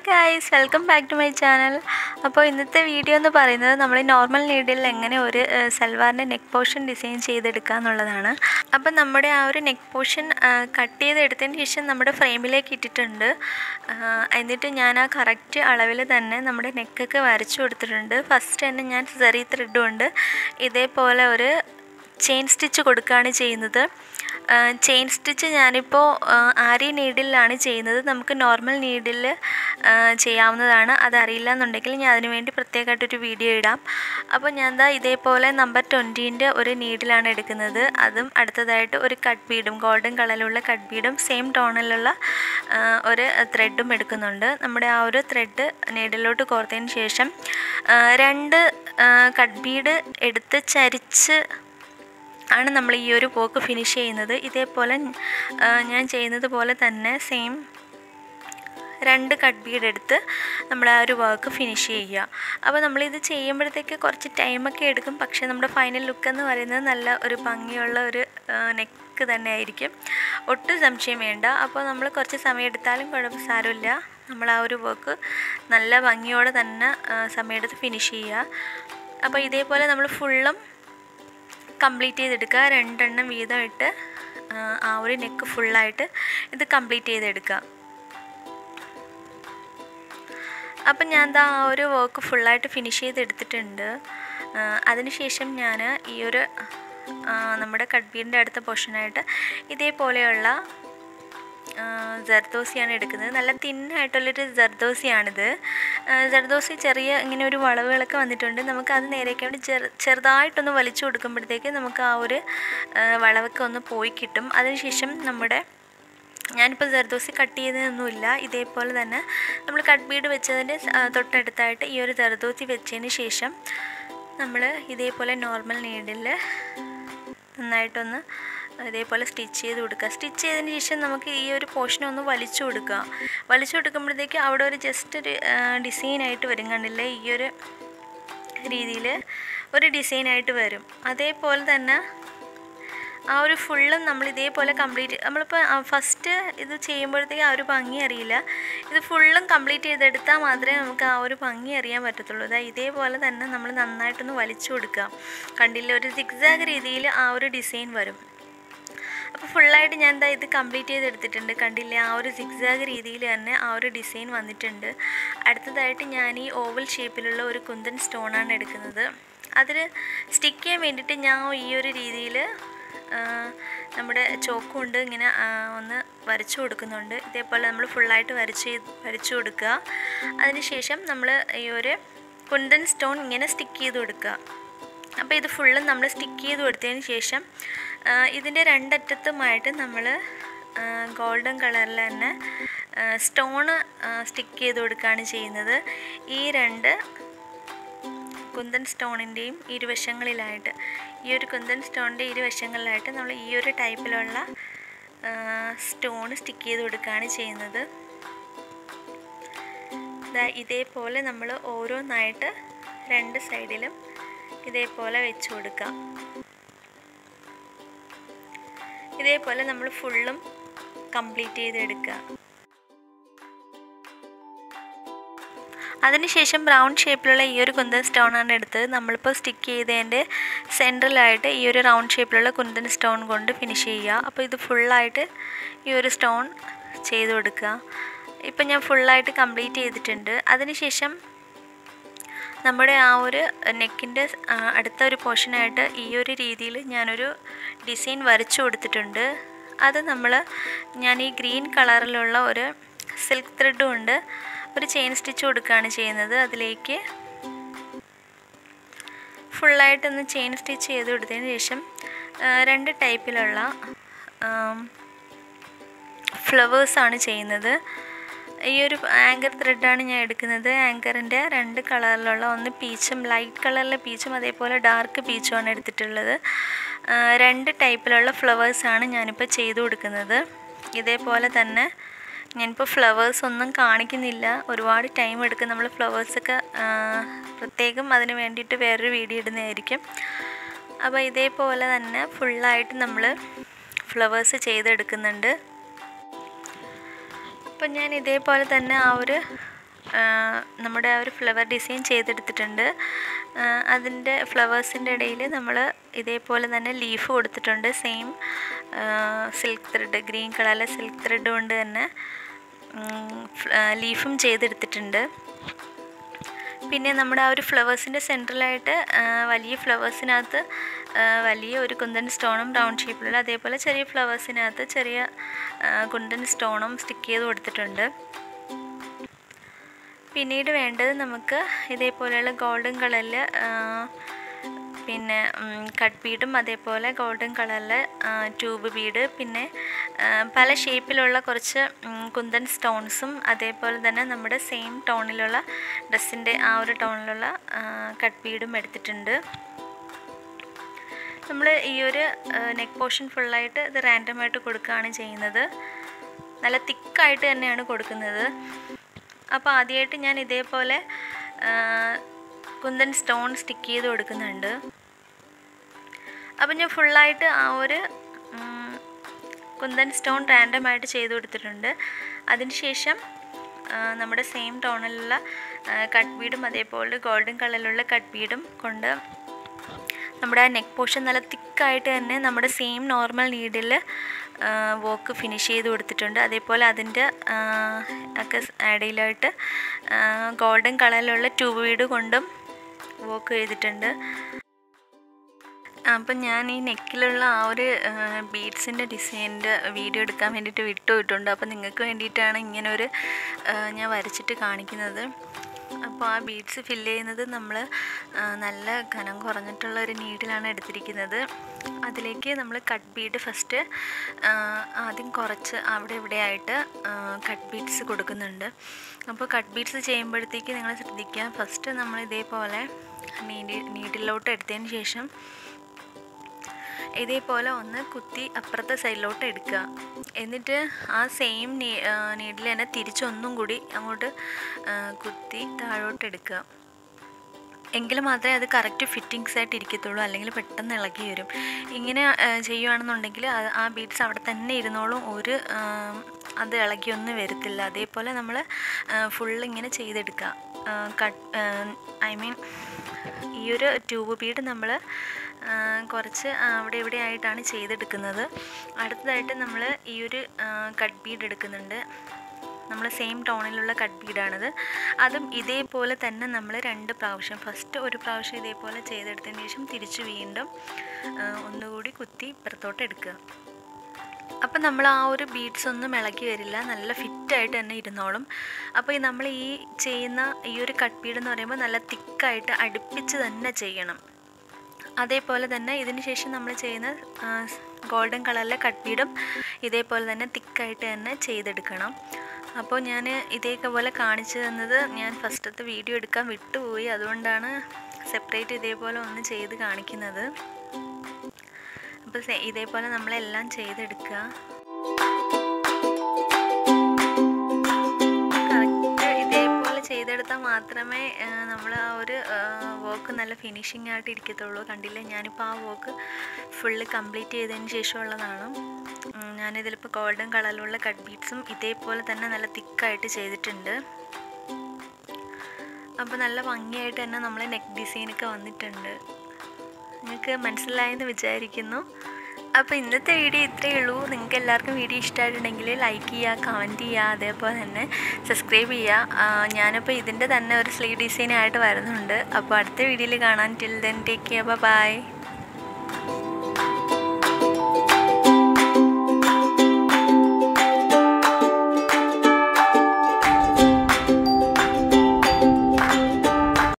guys welcome back to my channel അപ്പോൾ ഇന്നത്തെ video എന്ന് പറയുന്നത് നമ്മൾ നോർമൽ നീഡിൽ എങ്ങനെ ഒരു സൽവാറിൻ്റെ നെക്ക് പോർഷൻ ഡിസൈൻ ചെയ്തെടുക്കുക എന്നുള്ളതാണ് അപ്പോൾ നമ്മുടെ ആ ഒരു നെക്ക് പോർഷൻ കട്ട് ചെയ്തെടുത്തതിന് ശേഷം നമ്മുടെ ഫ്രെയിമിലേക്ക് ഇട്ടിട്ടുണ്ട് ആ, എന്നിട്ട് ഞാൻ ആ കറക്റ്റ് അളവിൽ തന്നെ നമ്മുടെ നെക്കൊക്കെ വരച്ചു കൊടുത്തിട്ടുണ്ട് ഫസ്റ്റ് തന്നെ ഞാൻ സെറി ത്രെഡ് കൊണ്ട് ഇതേപോലെ ഒരു ചെയിൻ സ്റ്റിച്ച് കൊടുക്കുകയാണ് ചെയ്യുന്നത് ചെയിൻ സ്റ്റിച്ച് ഞാനിപ്പോൾ ആരി നീഡിലാണ് ചെയ്യുന്നത് നമുക്ക് നോർമൽ നീഡിൽ ചെയ്യാവുന്നതാണ് അതറിയില്ല എന്നുണ്ടെങ്കിൽ ഞാൻ അതിന് വേണ്ടി പ്രത്യേകമായിട്ടൊരു വീഡിയോ ഇടാം അപ്പോൾ ഞാൻ എന്താ ഇതേപോലെ നമ്പർ ട്വൻറ്റീൻ്റെ ഒരു നീഡിലാണ് എടുക്കുന്നത് അതും അടുത്തതായിട്ട് ഒരു കട്ട് ബീഡും ഗോൾഡൻ കളറിലുള്ള കട്ട് ബീഡും സെയിം ടോണിലുള്ള ആ, ഒരു ത്രെഡും എടുക്കുന്നുണ്ട് നമ്മുടെ ആ ഒരു ത്രെഡ് നീഡിലോട്ട് കോർത്തതിന് ശേഷം ആ, രണ്ട് കട്ട് ബീഡ് എടുത്ത് ചരിച്ച് ആണ് നമ്മൾ ഈ ഒരു പോക്ക് ഫിനിഷ് ചെയ്യുന്നത് ഇതേപോലെ ആ, ഞാൻ ചെയ്യുന്നത് പോലെ തന്നെ സെയിം രണ്ട് കട്ട് ബീഡ് എടുത്ത് നമ്മൾ ആ ഒരു വർക്ക് ഫിനിഷ് ചെയ്യുക അപ്പോൾ നമ്മളിത് ചെയ്യുമ്പോഴത്തേക്ക് കുറച്ച് ടൈമൊക്കെ എടുക്കും പക്ഷേ നമ്മുടെ ഫൈനൽ ലുക്ക് എന്ന് പറയുന്നത് നല്ല ഒരു ഭംഗിയുള്ള ഒരു നെക്ക് തന്നെ ആയിരിക്കും ഒട്ടും സംശയം വേണ്ട അപ്പോൾ നമ്മൾ കുറച്ച് സമയം എടുത്താലും കുഴപ്പം സാരമില്ല നമ്മൾ ആ ഒരു വർക്ക് നല്ല ഭംഗിയോടെ തന്നെ ആ, സമയമെടുത്ത് ഫിനിഷ് ചെയ്യുക അപ്പോൾ ഇതേപോലെ നമ്മൾ ഫുള്ളും കംപ്ലീറ്റ് ചെയ്തെടുക്കുക രണ്ടെണ്ണം വീതം ഇട്ട് ആ, ആ ഒരു നെക്ക് ഫുള്ളായിട്ട് ഇത് കംപ്ലീറ്റ് ചെയ്തെടുക്കുക അപ്പം ഞാൻ ദാ ആ ഒരു വർക്ക് ഫുള്ളായിട്ട് ഫിനിഷ് ചെയ്തെടുത്തിട്ടുണ്ട് ആ, അതിനുശേഷം ഞാൻ ഈ ഒരു ആ, നമ്മുടെ കട്ബീൻ്റെ അടുത്ത പോർഷനായിട്ട് ഇതേപോലെയുള്ള ആ, ജർദോസിയാണ് എടുക്കുന്നത് നല്ല തിന്നായിട്ടുള്ളൊരു ജർദോസിയാണിത് ആ, ജർദോസി ചെറിയ ഇങ്ങനെ ഒരു വളവുകളൊക്കെ വന്നിട്ടുണ്ട് നമുക്ക് അത് നേരേക്ക് വേണ്ടി ചെറു ചെറുതായിട്ടൊന്ന് വലിച്ചു കൊടുക്കുമ്പോഴത്തേക്ക് നമുക്ക് ആ ഒരു ആ, വളവൊക്കെ ഒന്ന് പോയി കിട്ടും അതിനുശേഷം നമ്മുടെ ഞാനിപ്പോൾ ജർദോസി കട്ട് ചെയ്തതൊന്നുമില്ല ഇതേപോലെ തന്നെ നമ്മൾ കട്ട് ബീഡ് വെച്ചതിൻ്റെ ആ, തൊട്ടടുത്തായിട്ട് ഈ ഒരു ജർദോസി വെച്ചതിന് ശേഷം നമ്മൾ ഇതേപോലെ നോർമൽ നീഡിൽ നന്നായിട്ടൊന്ന് ഇതേപോലെ സ്റ്റിച്ച് ചെയ്ത് കൊടുക്കുക സ്റ്റിച്ച് ചെയ്തതിന് ശേഷം നമുക്ക് ഈ ഒരു പോർഷൻ ഒന്ന് വലിച്ചു കൊടുക്കുക വലിച്ചു കൊടുക്കുമ്പോഴത്തേക്ക് അവിടെ ഒരു ജസ്റ്റ് ഒരു ഡിസൈനായിട്ട് വരും കണ്ടില്ലേ ഈ ഒരു രീതിയിൽ ഒരു ഡിസൈനായിട്ട് വരും അതേപോലെ തന്നെ ആ ഒരു ഫുള്ളും നമ്മൾ ഇതേപോലെ കംപ്ലീറ്റ് നമ്മളിപ്പോൾ ഫസ്റ്റ് ഇത് ചെയ്യുമ്പോഴത്തേക്ക് ആ ഒരു ഭംഗി അറിയില്ല ഇത് ഫുള്ളും കംപ്ലീറ്റ് ചെയ്തെടുത്താൽ മാത്രമേ നമുക്ക് ആ ഒരു ഭംഗി അറിയാൻ പറ്റത്തുള്ളൂ അതാ ഇതേപോലെ തന്നെ നമ്മൾ നന്നായിട്ടൊന്ന് വലിച്ചു കൊടുക്കുക കണ്ടില്ല ഒരു സിക്സാഗ് രീതിയിൽ ആ ഒരു ഡിസൈൻ വരും അപ്പോൾ ഫുള്ളായിട്ട് ഞാൻ എന്താ ഇത് കംപ്ലീറ്റ് ചെയ്തെടുത്തിട്ടുണ്ട് കണ്ടില്ലേ ആ ഒരു സിക്സാഗ് രീതിയിൽ തന്നെ ആ ഒരു ഡിസൈൻ വന്നിട്ടുണ്ട് അടുത്തതായിട്ട് ഞാൻ ഈ ഓവൽ ഷേപ്പിലുള്ള ഒരു കുന്തൻ സ്റ്റോണാണ് എടുക്കുന്നത് അതിൽ സ്റ്റിക്ക് ചെയ്യാൻ വേണ്ടിയിട്ട് ഞാൻ ഈ ഒരു രീതിയിൽ നമ്മുടെ ചോക്ക് കൊണ്ട് ഇങ്ങനെ ആ, ഒന്ന് വരച്ചു കൊടുക്കുന്നുണ്ട് ഇതേപോലെ നമ്മൾ ഫുള്ളായിട്ട് വരച്ച് ചെയ്ത്- വരച്ചു കൊടുക്കുക അതിനുശേഷം നമ്മൾ ഈ ഒരു കുന്തൻ സ്റ്റോൺ ഇങ്ങനെ സ്റ്റിക്ക് ചെയ്ത് കൊടുക്കുക അപ്പോൾ ഇത് ഫുള്ളും നമ്മൾ സ്റ്റിക്ക് ചെയ്ത് കൊടുത്തതിന് ശേഷം ആ, ഇതിൻ്റെ രണ്ടറ്റത്തുമായിട്ട് നമ്മൾ ഗോൾഡൻ കളറിൽ തന്നെ സ്റ്റോണ് സ്റ്റിക്ക് ചെയ്ത് കൊടുക്കുകയാണ് ചെയ്യുന്നത് ഈ രണ്ട് കുന്തൻ സ്റ്റോണിൻ്റെയും ഇരുവശങ്ങളിലായിട്ട് ഈ ഒരു കുന്തൻ സ്റ്റോണിൻ്റെ ഇരുവശങ്ങളിലായിട്ട് നമ്മൾ ഈ ഒരു ടൈപ്പിലുള്ള സ്റ്റോൺ സ്റ്റിക്ക് ചെയ്ത് കൊടുക്കുകയാണ് ചെയ്യുന്നത് ദാ ഇതേപോലെ നമ്മൾ ഓരോന്നായിട്ട് രണ്ട് സൈഡിലും ഇതേപോലെ വെച്ച് കൊടുക്കാം ഇതേപോലെ നമ്മൾ ഫുള്ളും കംപ്ലീറ്റ് ചെയ്തെടുക്കുക അതിനുശേഷം ബ്രൗൺ ഷേപ്പിലുള്ള ഈ ഒരു കുന്തൻ സ്റ്റോണാണ് എടുത്തത് നമ്മളിപ്പോൾ സ്റ്റിക്ക് ചെയ്തതിൻ്റെ സെൻട്രലായിട്ട് ഈ ഒരു റൗണ്ട് ഷേപ്പിലുള്ള കുന്തൻ സ്റ്റോൺ കൊണ്ട് ഫിനിഷ് ചെയ്യുക അപ്പോൾ ഇത് ഫുള്ളായിട്ട് ഈ ഒരു സ്റ്റോൺ ചെയ്ത് കൊടുക്കുക ഇപ്പം ഞാൻ ഫുള്ളായിട്ട് കംപ്ലീറ്റ് ചെയ്തിട്ടുണ്ട് അതിനുശേഷം നമ്മുടെ ആ ഒരു നെക്കിൻ്റെ അടുത്ത ഒരു പോർഷനായിട്ട് ഈ ഒരു രീതിയിൽ ഞാനൊരു ഡിസൈൻ വരച്ചു കൊടുത്തിട്ടുണ്ട് അത് നമ്മൾ ഞാൻ ഈ ഗ്രീൻ കളറിലുള്ള ഒരു സിൽക്ക് ത്രെഡ് കൊണ്ട് ഒരു ചെയിൻ സ്റ്റിച്ച് കൊടുക്കുകയാണ് ചെയ്യുന്നത് അതിലേക്ക് ഫുള്ളായിട്ടൊന്ന് ചെയിൻ സ്റ്റിച്ച് ചെയ്ത് കൊടുത്തതിന് ശേഷം ആ, രണ്ട് ടൈപ്പിലുള്ള ഫ്ലവേഴ്സാണ് ചെയ്യുന്നത് ഈ ഒരു ആങ്കർ ത്രെഡാണ് ഞാൻ എടുക്കുന്നത് ആങ്കറിൻ്റെ രണ്ട് കളറിലുള്ള ഒന്ന് പീച്ചും ലൈറ്റ് കളറിലെ പീച്ചും അതേപോലെ ഡാർക്ക് പീച്ചുമാണ് എടുത്തിട്ടുള്ളത് ആ, രണ്ട് ടൈപ്പിലുള്ള ഫ്ലവേഴ്സാണ് ഞാനിപ്പോൾ ചെയ്തു കൊടുക്കുന്നത് ഇതേപോലെ തന്നെ ഞാനിപ്പോൾ ഫ്ലവേഴ്സ് ഒന്നും കാണിക്കുന്നില്ല ഒരുപാട് ടൈം എടുക്കും നമ്മൾ ഫ്ലവേഴ്സൊക്കെ പ്രത്യേകം അതിന് വേണ്ടിയിട്ട് വേറൊരു വീഡിയോ ഇടുന്നതായിരിക്കും അപ്പോൾ ഇതേപോലെ തന്നെ ഫുള്ളായിട്ട് നമ്മൾ ഫ്ലവേഴ്സ് ചെയ്തെടുക്കുന്നുണ്ട് അപ്പം ഞാൻ ഇതേപോലെ തന്നെ ആ ഒരു ആ, നമ്മുടെ ആ ഒരു ഫ്ലവർ ഡിസൈൻ ചെയ്തെടുത്തിട്ടുണ്ട് ആ, അതിൻ്റെ ഫ്ലവേഴ്സിൻ്റെ ഇടയിൽ നമ്മൾ ഇതേപോലെ തന്നെ ലീഫ് കൊടുത്തിട്ടുണ്ട് സെയിം സിൽക്ക് ത്രെഡ് ഗ്രീൻ കളറിലെ സിൽക്ക് ത്രെഡ് കൊണ്ട് തന്നെ ലീഫും ചെയ്തെടുത്തിട്ടുണ്ട് പിന്നെ നമ്മുടെ ആ ഒരു ഫ്ലവേഴ്സിൻ്റെ സെൻട്രലായിട്ട് വലിയ ഫ്ലവേഴ്സിനകത്ത് ആ, വലിയ ഒരു കുന്തൻ സ്റ്റോണും റൗണ്ട് ഷേപ്പിലുള്ള അതേപോലെ ചെറിയ ഫ്ലവേഴ്സിനകത്ത് ചെറിയ ആ, കുന്തൻ സ്റ്റോണും സ്റ്റിക്ക് ചെയ്ത് കൊടുത്തിട്ടുണ്ട് പിന്നീട് വേണ്ടത് നമുക്ക് ഇതേപോലെയുള്ള ഗോൾഡൻ കളറിൽ പിന്നെ കട്ട് ബീഡും അതേപോലെ ഗോൾഡൻ കളറിലെ ട്യൂബ് ബീഡ് പിന്നെ ആ, പല ഷേപ്പിലുള്ള കുറച്ച് ഉം, കുന്തൻ സ്റ്റോൺസും അതേപോലെ തന്നെ നമ്മുടെ സെയിം ടോണിലുള്ള ഡ്രസ്സിൻ്റെ ആ ഒരു ടോണിലുള്ള കട്ട് ബീഡും എടുത്തിട്ടുണ്ട് നമ്മൾ ഈ ഒരു നെക്ക് പോർഷൻ ഫുള്ളായിട്ട് ഇത് റാൻഡമായിട്ട് കൊടുക്കുകയാണ് ചെയ്യുന്നത് നല്ല തിക്കായിട്ട് തന്നെയാണ് കൊടുക്കുന്നത് അപ്പോൾ ആദ്യമായിട്ട് ഞാൻ ഇതേപോലെ ആ, കുന്തൻ സ്റ്റോൺ സ്റ്റിക്ക് ചെയ്ത് കൊടുക്കുന്നുണ്ട് അപ്പം ഞാൻ ഫുള്ളായിട്ട് ആ ഒരു ഉം, കുന്തൻ സ്റ്റോൺ റാൻഡമായിട്ട് ചെയ്ത് കൊടുത്തിട്ടുണ്ട് അതിനുശേഷം ആ, നമ്മുടെ സെയിം ടോണിലുള്ള കട്ട് ബീഡും അതേപോലെ ഗോൾഡൻ കളറിലുള്ള കട്ട് ബീഡും കൊണ്ട് നമ്മുടെ ആ നെക്ക് പോർഷൻ നല്ല തിക്കായിട്ട് തന്നെ നമ്മുടെ same normal needle work finish ചെയ്ത് കൊടുത്തിട്ടുണ്ട് അതേപോലെ അതിൻ്റെ ആ, ഒക്കെ ഇടയിലായിട്ട് ഗോൾഡൻ കളറിലുള്ള ട്യൂബ് വീട് കൊണ്ടും വർക്ക് ചെയ്തിട്ടുണ്ട് അപ്പം ഞാൻ ഈ നെക്കിലുള്ള ആ ഒരു ബീഡ്സിൻ്റെ ഡിസൈനിൻ്റെ വീഡിയോ എടുക്കാൻ വേണ്ടിയിട്ട് വിട്ടുപോയിട്ടുണ്ട് അപ്പോൾ നിങ്ങൾക്ക് വേണ്ടിയിട്ടാണ് ഇങ്ങനെ ഒരു ആ, ഞാൻ വരച്ചിട്ട് കാണിക്കുന്നത് അപ്പോൾ ആ ബീഡ്സ് ഫില്ല് ചെയ്യുന്നത് നമ്മൾ നല്ല ഘനം കുറഞ്ഞിട്ടുള്ള ഒരു നീഡിലാണ് എടുത്തിരിക്കുന്നത് അതിലേക്ക് നമ്മൾ കട്ട് ബീഡ് ഫസ്റ്റ് ആദ്യം കുറച്ച് അവിടെ ഇവിടെ ആയിട്ട് കട്ട് ബീഡ്സ് കൊടുക്കുന്നുണ്ട് അപ്പോൾ കട്ട് ബീഡ്സ് ചെയ്യുമ്പോഴത്തേക്ക് നിങ്ങൾ ശ്രദ്ധിക്കുക ഫസ്റ്റ് നമ്മൾ ഇതേപോലെ നീഡി നീഡിലോട്ട് എടുത്തതിന് ശേഷം ഇതേപോലെ ഒന്ന് കുത്തി അപ്പുറത്തെ സൈഡിലോട്ട് എടുക്കുക എന്നിട്ട് ആ സെയിം നീഡിൽ തന്നെ തിരിച്ചൊന്നും കൂടി അങ്ങോട്ട് ആ, കുത്തി താഴോട്ട് എടുക്കുക എങ്കിൽ മാത്രമേ അത് കറക്റ്റ് ഫിറ്റിങ്സ് ആയിട്ട് ഇരിക്കത്തുള്ളൂ അല്ലെങ്കിൽ പെട്ടെന്ന് ഇളകി വരും ഇങ്ങനെ ആ, ചെയ്യുവാണെന്നുണ്ടെങ്കിൽ ആ- ആ ബീഡ്സ് അവിടെ തന്നെ ഇരുന്നോളും ഒരു ആ, അത് ഇളകിയൊന്നും വരത്തില്ല അതേപോലെ നമ്മൾ ഫുള്ള് ഇങ്ങനെ ചെയ്തെടുക്കുക കട്ട് ഐ മീൻ ഈ ഒരു ട്യൂബ് ബീഡ് നമ്മൾ കുറച്ച് അവിടെ ഇവിടെ ആയിട്ടാണ് ചെയ്തെടുക്കുന്നത് അടുത്തതായിട്ട് നമ്മൾ ഈ ഒരു കട്ട് ബീഡ് എടുക്കുന്നുണ്ട് നമ്മൾ സെയിം ടോണിലുള്ള കട്ട് ബീഡാണിത് അതും ഇതേപോലെ തന്നെ നമ്മൾ രണ്ട് പ്രാവശ്യം ഫസ്റ്റ് ഒരു പ്രാവശ്യം ഇതേപോലെ ചെയ്തെടുത്തതിന് ശേഷം തിരിച്ച് വീണ്ടും ആ, ഒന്നുകൂടി കുത്തി ഇപ്പുറത്തോട്ട് എടുക്കുക അപ്പം നമ്മൾ ആ ഒരു ബീഡ്സ് ഒന്നും ഇളകി വരില്ല നല്ല ഫിറ്റായിട്ട് തന്നെ ഇരുന്നോളും അപ്പോൾ ഈ നമ്മൾ ഈ ചെയ്യുന്ന ഈ ഒരു കട്ട് ബീഡ് എന്ന് പറയുമ്പോൾ നല്ല തിക്കായിട്ട് അടുപ്പിച്ച് തന്നെ ചെയ്യണം അതേപോലെ തന്നെ ഇതിന് ശേഷം നമ്മൾ ചെയ്യുന്ന ഗോൾഡൻ കളറിലെ കട്ട് ബീഡും ഇതേപോലെ തന്നെ തിക്കായിട്ട് തന്നെ ചെയ്തെടുക്കണം അപ്പോൾ ഞാൻ ഇതേപോലെ കാണിച്ചു തന്നത് ഞാൻ ഫസ്റ്റത്തെ വീഡിയോ എടുക്കാൻ വിട്ടുപോയി അതുകൊണ്ടാണ് സെപ്പറേറ്റ് ഇതേപോലെ ഒന്ന് ചെയ്ത് കാണിക്കുന്നത് അപ്പോൾ സെ- ഇതേപോലെ നമ്മളെല്ലാം ചെയ്തെടുക്കുക കറക്റ്റ് ഇതേപോലെ ചെയ്തെടുത്താൽ മാത്രമേ നമ്മൾ ആ ഒരു വർക്ക് നല്ല ഫിനിഷിംഗ് ആയിട്ട് ഇരിക്കത്തുള്ളൂ കണ്ടില്ലേ ഞാനിപ്പോൾ ആ വർക്ക് ഫുള്ള് കംപ്ലീറ്റ് ചെയ്തതിന് ശേഷമുള്ളതാണ് ഉം, ഞാനിതിലിപ്പോൾ ഗോൾഡൻ കളറിലുള്ള കട്ട് ബീഡ്സും ഇതേപോലെ തന്നെ നല്ല തിക്കായിട്ട് ചെയ്തിട്ടുണ്ട് അപ്പോൾ നല്ല ഭംഗിയായിട്ട് തന്നെ നമ്മൾ നെക്ക് ഡിസൈനൊക്കെ വന്നിട്ടുണ്ട് നിങ്ങൾക്ക് മനസ്സിലായെന്ന് വിചാരിക്കുന്നു അപ്പോൾ ഇന്നത്തെ വീഡിയോ ഇത്രയേ ഉള്ളൂ നിങ്ങൾക്ക് എല്ലാവർക്കും വീഡിയോ ഇഷ്ടമായിട്ടുണ്ടെങ്കിൽ ലൈക്ക് ചെയ്യുക കമൻറ്റ് ചെയ്യുക അതേപോലെ തന്നെ സബ്സ്ക്രൈബ് ചെയ്യുക ആ, ഞാനിപ്പോൾ ഇതിൻ്റെ തന്നെ ഒരു സ്ലീവ് ഡിസൈനായിട്ട് വരുന്നുണ്ട് അപ്പോൾ അടുത്ത വീഡിയോയിൽ കാണാൻ till then take care by